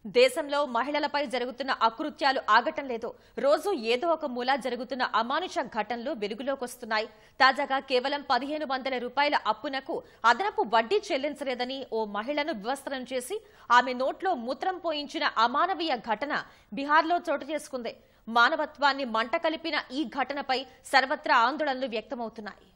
దేశంలో మహిళలపై జరుగుతున్న అకృత్యాలు ఆగటం లేదు రోజు ఏదో ఒక మూల జరుగుతున్న అమానుష ఘటనలు వెలుగులోకొస్తున్నాయి తాజాగా కేవలం పదిహేను వందల రూపాయల అప్పునకు అదనపు వడ్డీ చెల్లించలేదని ఓ మహిళను వివస్త్రం చేసి ఆమె నోట్లో మూత్రం పోయించిన అమానవీయ ఘటన బీహార్లో చోటు చేసుకుంది మానవత్వాన్ని మంట కలిపిన ఈ ఘటనపై సర్వత్రా ఆందోళనలు వ్యక్తమవుతున్నాయి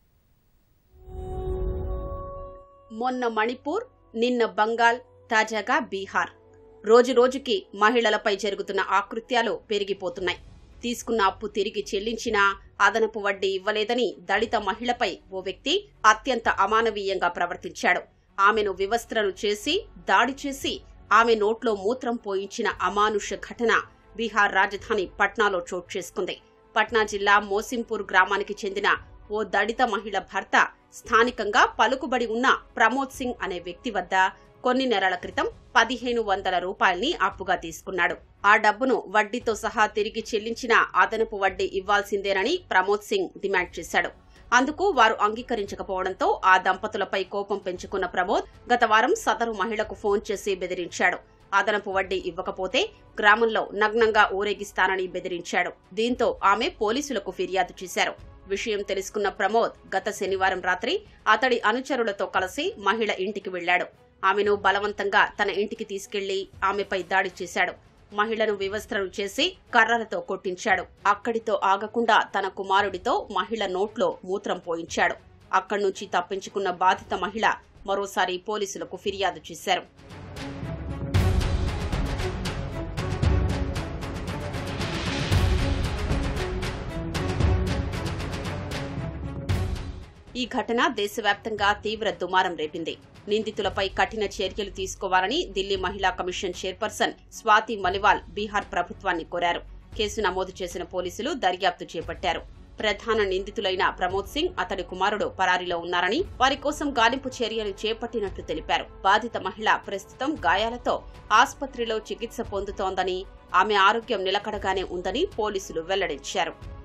మొన్న మణిపూర్ నిన్న బంగాల్ తాజాగా బీహార్ రోజు రోజుకి మహిళలపై జరుగుతున్న ఆకృత్యాలు పెరిగిపోతున్నాయి తీసుకున్న అప్పు తిరిగి చెల్లించినా అదనపు వడ్డీ ఇవ్వలేదని దళిత మహిళపై ఓ వ్యక్తి అత్యంత అమానవీయంగా ప్రవర్తించాడు ఆమెను వివస్త్రను చేసి దాడి చేసి ఆమె నోట్లో మూత్రం పోయించిన అమానుష ఘటన బీహార్ రాజధాని పట్నాలో చోటు చేసుకుంది పట్నా జిల్లా మోసింపూర్ గ్రామానికి చెందిన ఓ దళిత మహిళ భర్త స్థానికంగా పలుకుబడి ఉన్న ప్రమోద్ సింగ్ అనే వ్యక్తి వద్ద కొన్ని నెలల క్రితం పదిహేను వందల రూపాయల్ని అప్పుగా తీసుకున్నాడు ఆ డబ్బును వడ్డీతో సహా తిరిగి చెల్లించిన అదనపు వడ్డీ ఇవ్వాల్సిందేనని ప్రమోద్ సింగ్ డిమాండ్ చేశాడు అందుకు వారు అంగీకరించకపోవడంతో ఆ దంపతులపై కోపం పెంచుకున్న ప్రమోద్ గత వారం సదరు మహిళకు ఫోన్ చేసి బెదిరించాడు అదనపు వడ్డీ ఇవ్వకపోతే గ్రామంలో నగ్నంగా ఊరేగిస్తానని బెదిరించాడు దీంతో ఆమె పోలీసులకు ఫిర్యాదు చేశారు విషయం తెలుసుకున్న ప్రమోద్ గత శనివారం రాత్రి అతడి అనుచరులతో కలిసి మహిళ ఇంటికి వెళ్లాడు ఆమెను బలవంతంగా తన ఇంటికి తీసుకెళ్లి ఆమెపై దాడి చేశాడు మహిళను వివస్త్రను చేసి కర్రలతో కొట్టించాడు అక్కడితో ఆగకుండా తన కుమారుడితో మహిళ నోట్లో మూత్రం పోయించాడు అక్కడి నుంచి తప్పించుకున్న బాధిత మహిళ మరోసారి పోలీసులకు ఫిర్యాదు చేశారు ఈ ఘటన దేశవ్యాప్తంగా తీవ్ర దుమారం రేపింది నిందితులపై కఠిన చర్యలు తీసుకోవాలని ఢిల్లీ మహిళా కమిషన్ చైర్పర్సన్ స్వాతి మలివాల్ బీహార్ ప్రభుత్వాన్ని కోరారు కేసు నమోదు చేసిన పోలీసులు దర్యాప్తు చేపట్టారు ప్రధాన నిందితులైన ప్రమోద్ సింగ్ అతడి కుమారుడు పరారీలో ఉన్నారని వారి కోసం గాలింపు చర్యలు చేపట్టినట్లు తెలిపారు బాధిత మహిళ ప్రస్తుతం గాయాలతో ఆసుపత్రిలో చికిత్స పొందుతోందని ఆమె ఆరోగ్యం నిలకడగానే ఉందని పోలీసులు వెల్లడించారు